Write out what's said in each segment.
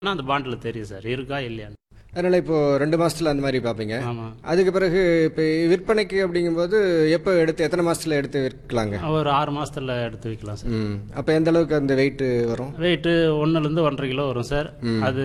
ஆனால் அந்த பாண்டில் தெரியும் சார் இருக்கா இல்லையான்னு அதனால இப்போ ரெண்டு மாசத்துல அந்த மாதிரி பார்ப்பீங்க ஆமாம் அதுக்கு பிறகு இப்போ விற்பனைக்கு அப்படிங்கும்போது எப்போ எடுத்து எத்தனை மாசத்துல எடுத்து விற்கலாங்க ஒரு ஆறு மாசத்துல எடுத்து வைக்கலாம் சார் ம் அப்போ எந்த அளவுக்கு அந்த வெயிட் வரும் வெயிட்டு ஒன்றுலேருந்து ஒன்றரை கிலோ வரும் சார் அது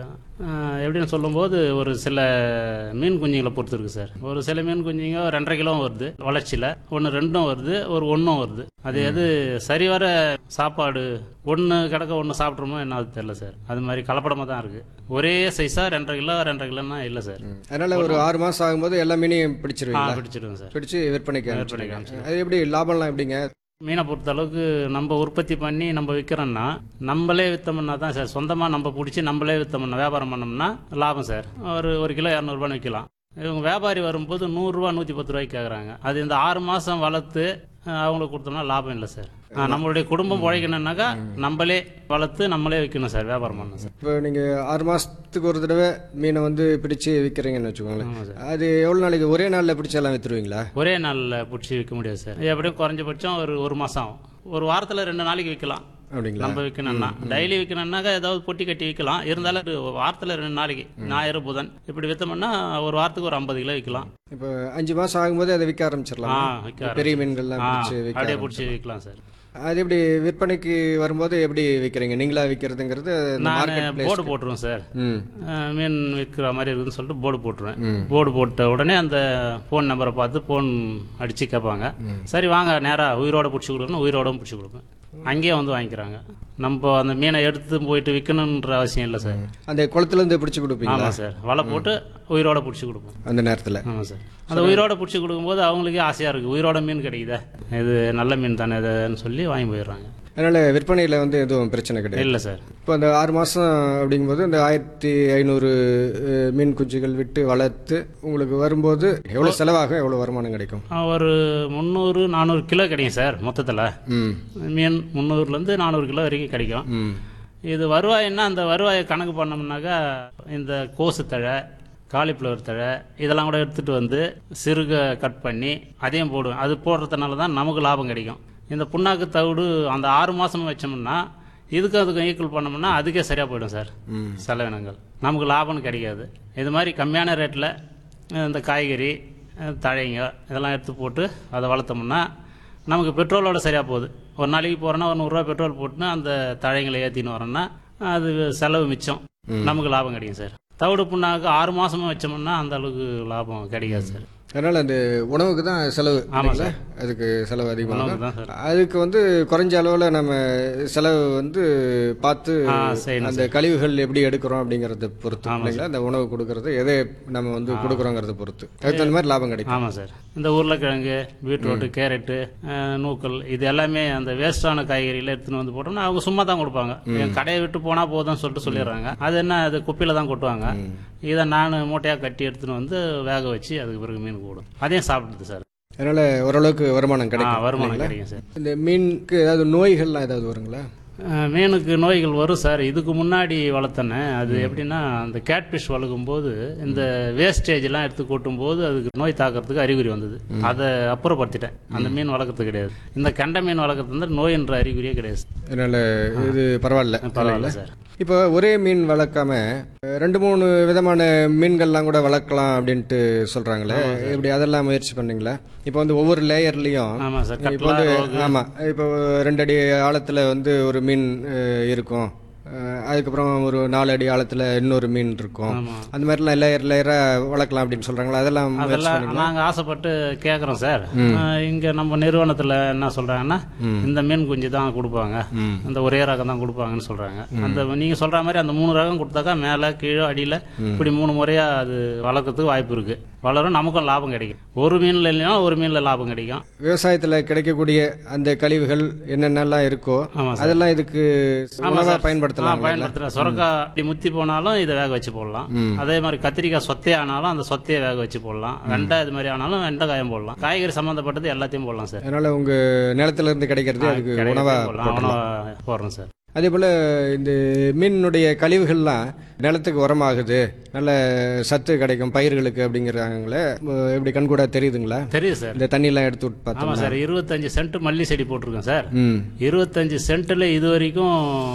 ஆஹ், எப்படின்னு சொல்லும்போது ஒரு சில மீன் குஞ்சுங்களை பொறுத்து இருக்கு சார் ஒரு சில மீன் குஞ்சுங்க ரெண்டரை கிலோ வருது வளர்ச்சியில் ஒன்று ரெண்டும் வருது ஒரு ஒன்றும் வருது அது எது சரிவர சாப்பாடு ஒன்று கிடக்க ஒன்று சாப்பிட்றோமோ என்ன அது தெரில சார் அது மாதிரி கலப்படமாக தான் இருக்குது ஒரே சைஸாக ரெண்டரை கிலோ ரெண்டரை கிலோன்னா இல்லை சார் ம். அதனால ஒரு ஆறு மாசம் ஆகும்போது எல்லா மீனையும் ஆ பிடிச்சிருவீங்களா பிடிச்சிடுங்க சார் பிடிச்சு விற்பனைக்கு விற்பனைக்கு அனுப்பிச்சிடுவீங்க. அது எப்படி லாபம்லாம் எப்படிங்க மீனை பொறுத்த அளவுக்கு நம்ம உற்பத்தி பண்ணி நம்ம விற்கிறோம்னா நம்மளே விற்றோம்னா தான் சார் சொந்தமாக நம்ம பிடிச்சி நம்மளே விற்றோம்னா வியாபாரம் பண்ணோம்னா லாபம் சார் ஒரு ஒரு கிலோ இரநூறுபான்னு விற்கலாம் இவங்க வியாபாரி வரும்போது நூறுரூவா நூற்றி பத்து ரூபாய்க்கு கேட்குறாங்க அது இந்த ஆறு மாதம் வளர்த்து அஹ், அவங்களுக்கு கொடுத்தோம்னா லாபம் இல்லை சார் அஹ், நம்மளுடைய குடும்பம் உழைக்கணும்னாக்கா நம்மளே வளர்த்து நம்மளே விற்கணும் சார் வியாபாரம் பண்ணணும் சார் இப்போ நீங்க ஆறு மாசத்துக்கு ஒரு தடவை மீனை வந்து பிடிச்சு விற்கிறீங்கன்னு வச்சுக்கோங்களேன் ஆமாம் சார் அது எவ்வளவு நாளைக்கு ஒரே நாள்ல பிடிச்சு எல்லாம் வித்துருவீங்களா ஒரே நாளில் பிடிச்சி விற்க முடியாது சார் எப்படியும் குறைஞ்சபட்சம் ஒரு ஒரு மாதம் ஆகும் ஒரு வாரத்தில் ரெண்டு நாளைக்கு விற்கலாம் அப்படிங்களா நம்ம விற்கணும்னா டெய்லி விற்கணும்னாக்கா ஏதாவது பொட்டி கட்டி விற்கலாம் இருந்தாலும் இது வாரத்தில் ரெண்டு நாளைக்கு ஞாயிறு புதன் இப்படி விற்றோம்னா ஒரு வாரத்துக்கு ஒரு ஐம்பது கிலோ விற்கலாம் இப்போ அஞ்சு மாசம் ஆகும்போது அதை விற்க ஆரம்பிச்சிடலாம் ஆ விற்க பெரிய மீன்கள்லாம் ஆ பிடிச்சு விற்க அப்படியே பிடிச்சி விற்கலாம் சார் அது எப்படி விற்பனைக்கு வரும்போது எப்படி விற்கிறீங்க நீங்களா விற்கிறதுங்கிறது இந்த நான் மார்க்கெட் பிளேஸ் போர்டு போட்டுருவேன் சார் ம் அஹ், மீன் விற்கிற மாதிரி இருக்குதுன்னு சொல்லிட்டு போர்டு போட்டுருவேன் ம். போர்டு போட்ட உடனே அந்த ஃபோன் நம்பரை பார்த்து ஃபோன் அடித்து கேட்பாங்க சரி வாங்க நேராக உயிரோட பிடிச்சி கொடுக்கணும் உயிரோட பிடிச்சி கொடுப்பேன் அங்கேயே வந்து வாங்கிக்கிறாங்க நம்ம அந்த மீனை எடுத்து போயிட்டு விற்கணுன்ற அவசியம் இல்லை சார் அந்த குளத்துல இருந்து பிடிச்சு கொடுப்பீங்களா ஆமாம் சார் வலை போட்டு உயிரோட பிடிச்சி கொடுப்போம் அந்த நேரத்துல ஆமாம் சார் அந்த உயிரோட பிடிச்சி கொடுக்கும்போது அவங்களுக்கே ஆசையாக இருக்குது உயிரோட மீன் கிடைக்குதா இது நல்ல மீன் தானே இதுன்னு சொல்லி வாங்கி போயிடுறாங்க அதனால விற்பனையில வந்து எதுவும் பிரச்சனை கிடையாது இல்லை சார் இப்போ அந்த ஆறு மாசம் அப்படிங்கும்போது இந்த ஆயிரத்தி ஐநூறு அஹ், மீன் குஞ்சுகள் விட்டு வளர்த்து உங்களுக்கு வரும்போது எவ்வளவு செலவாகும் எவ்வளவு வருமானம் கிடைக்கும் ஒரு முந்நூறு நானூறு கிலோ கிடைக்கும் சார் மொத்தத்தில் ம் மீன் முந்நூறுலேருந்து நானூறு கிலோ வரைக்கும் கிடைக்கும் ம் இது வருவாய்னா அந்த வருவாயை கணக்கு பண்ணோம்னாக்கா இந்த கோசு தழை காலிஃப்ளவர் தழை இதெல்லாம் கூட எடுத்துகிட்டு வந்து சிறுக கட் பண்ணி அதையும் போடுவேன் அது போடுறதுனால தான் நமக்கு லாபம் கிடைக்கும் இந்த புண்ணாக்கு தவிடு அந்த ஆறு மாதம் வச்சோம்னா இதுக்கும் அதுக்கும் ஈக்குவல் பண்ணோம்னா அதுக்கே சரியாக போயிடும் சார் ம் செலவினங்கள் நமக்கு லாபம்னு கிடைக்காது இது மாதிரி கம்மியான ரேட்டில் இந்த காய்கறி அஹ், தழைங்க இதெல்லாம் எடுத்து போட்டு அதை வளர்த்தோம்னா நமக்கு பெட்ரோலோட சரியாக போகுது ஒரு நாளைக்கு போகிறோன்னா ஒரு நூறுரூவா பெட்ரோல் போட்டுன்னு அந்த தழைங்களை ஏற்றின்னு வரோன்னா அது செலவு மிச்சம் நமக்கு லாபம் கிடைக்கும் சார் தவிடு புண்ணாக்கு ஆறு மாதமும் வச்சோம்னா அந்த அளவுக்கு லாபம் கிடைக்காது சார் அதனால அந்த உணவுக்கு தான் செலவு ஆமாம் இல்லைங்களா? அதுக்கு செலவு அதிகமாக உணவுக்கு தான் சார் அதுக்கு வந்து குறைஞ்ச அளவில் நம்ம செலவு வந்து பார்த்து ஆ செய்யணும் அந்த கழிவுகள் எப்படி எடுக்கிறோம் அப்படிங்கறத பொறுத்து இல்லைங்களா அந்த உணவு கொடுக்கறது எதை நம்ம வந்து கொடுக்குறோங்கிறத பொறுத்து அதுக்கு தகுந்த மாதிரி லாபம் கிடைக்கும் ஆமாம் சார் இந்த உருளைக்கிழங்கு பீட்ரூட்டு கேரட்டு அஹ், நூக்கல் இது எல்லாமே அந்த வேஸ்டான காய்கறியில் எடுத்துன்னு வந்து போட்டோம்னா அவங்க சும்மா தான் கொடுப்பாங்க என் கடையை விட்டு போனால் போதும்னு சொல்லிட்டு சொல்லிடுறாங்க அது என்ன அது குப்பையில் தான் கொட்டுவாங்க இதை நான் மூட்டையாக கட்டி எடுத்துன்னு வந்து வேக வச்சு அதுக்கு பிறகு மீன் போடும் அதையும் சாப்பிடுது சார் அதனால ஓரளவுக்கு வருமானம் ஆ கிடைக்கும் வருமானம் கிடைக்கும் சார் இந்த மீனுக்கு ஏதாவது நோய்கள்லாம் ஏதாவது வருங்களா அஹ், மீனுக்கு நோய்கள் வரும் சார் இதுக்கு முன்னாடி வளர்த்தனே அது எப்படின்னா அந்த கேட்ஃபிஷ் வளர்க்கும் போது இந்த வேஸ்டேஜ்லாம் எடுத்து கொட்டும் போது அதுக்கு நோய் தாக்கிறதுக்கு அறிகுறி வந்தது அதை அப்புறப்படுத்திட்டேன் அந்த மீன் வளர்க்கறது கிடையாது இந்த கெண்டை மீன் வளர்க்கறது வந்து நோயின்ற அறிகுறியே கிடையாது அதனால இது பரவாயில்ல பரவாயில்ல சார் இப்போ ஒரே மீன் வளர்க்காம ரெண்டு மூணு விதமான மீன்கள்லாம் கூட வளர்க்கலாம் அப்படின்ட்டு சொல்றாங்களே இப்படி அதெல்லாம் முயற்சி பண்ணீங்களா இப்போ வந்து ஒவ்வொரு லேயர்லயும் ஆமாம் சார் இப்போ கட்லா வந்து ஆமா இப்போ ரெண்டு அடி ஆழத்துல வந்து ஒரு மீன் அஹ், இருக்கும் அஹ், அதுக்கப்புறம் ஒரு நாலு அடி ஆழத்துல இன்னொரு மீன் இருக்கும் ஆமாம் அந்த மாதிரிலாம் லேயர் லேயரா வளர்க்கலாம் அப்படின்னு சொல்றாங்களா அதெல்லாம் முயற்சி அதெல்லாம் பண்ணீங்களா? நாங்கள் ஆசைப்பட்டு கேட்குறோம் சார் இங்கே நம்ம நிறுவனத்தில் என்ன சொல்கிறாங்கன்னா இந்த மீன் குஞ்சு தான் கொடுப்பாங்க ம். அந்த ஒரே ரகம் தான் கொடுப்பாங்கன்னு சொல்கிறாங்க அந்த நீங்கள் சொல்கிற மாதிரி அந்த மூணு ரகம் கொடுத்தாக்கா மேலே கீழே அடியில் இப்படி மூணு முறையாக அது வளர்க்கறதுக்கு வாய்ப்பு இருக்குது வளரும் நமக்கும் லாபம் கிடைக்கும் ஒரு மீனில் இல்லைன்னா ஒரு மீனில் லாபம் கிடைக்கும் விவசாயத்துல கிடைக்கக்கூடிய அந்த கழிவுகள் என்னென்னலாம் இருக்கோ ஆமாம் சார் அதெல்லாம் இதுக்கு உணவா ஆ பயன்படுத்தலாம் பயன்படுத்துகிறேன் சுரக்காய் இப்படி முத்தி போனாலும் இதை வேக வச்சு போடலாம் ம். அதே மாதிரி கத்திரிக்காய் சொத்தையே ஆனாலும் அந்த சொத்தையை வேக வச்சு போடலாம் வெண்டை இது மாதிரி ஆனாலும் வெண்டைக்காயம் போடலாம் காய்கறி சம்மந்தப்பட்டது எல்லாத்தையும் போடலாம் சார் அதனால உங்க நிலத்துல இருந்து கிடைக்கிறது அதுக்கு கிடைக்கிறதே உணவா போடலாம். உணவா போடுறோம் சார் அதே போல இந்த மீனுடைய கழிவுகள்லாம் நிலத்துக்கு உரமாகுது நல்ல சத்து கிடைக்கும் பயிர்களுக்கு அப்படிங்கிறாங்களே அஹ் எப்படி கண்கூடா தெரியுதுங்களா தெரியுது சார் இந்த தண்ணியெல்லாம் எடுத்து விட்டு பார்த்தோம் ஆமாம் சார் இருபத்தஞ்சு சென்ட் மல்லி செடி போட்டிருக்கேன் சார் ம் இருபத்தஞ்சு சென்ட்டில் இது வரைக்கும்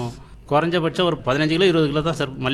குறைஞ்சபட்சம் ஒரு பதினஞ்சு கிலோ இருபது கிலோ தான் சார் மல்லி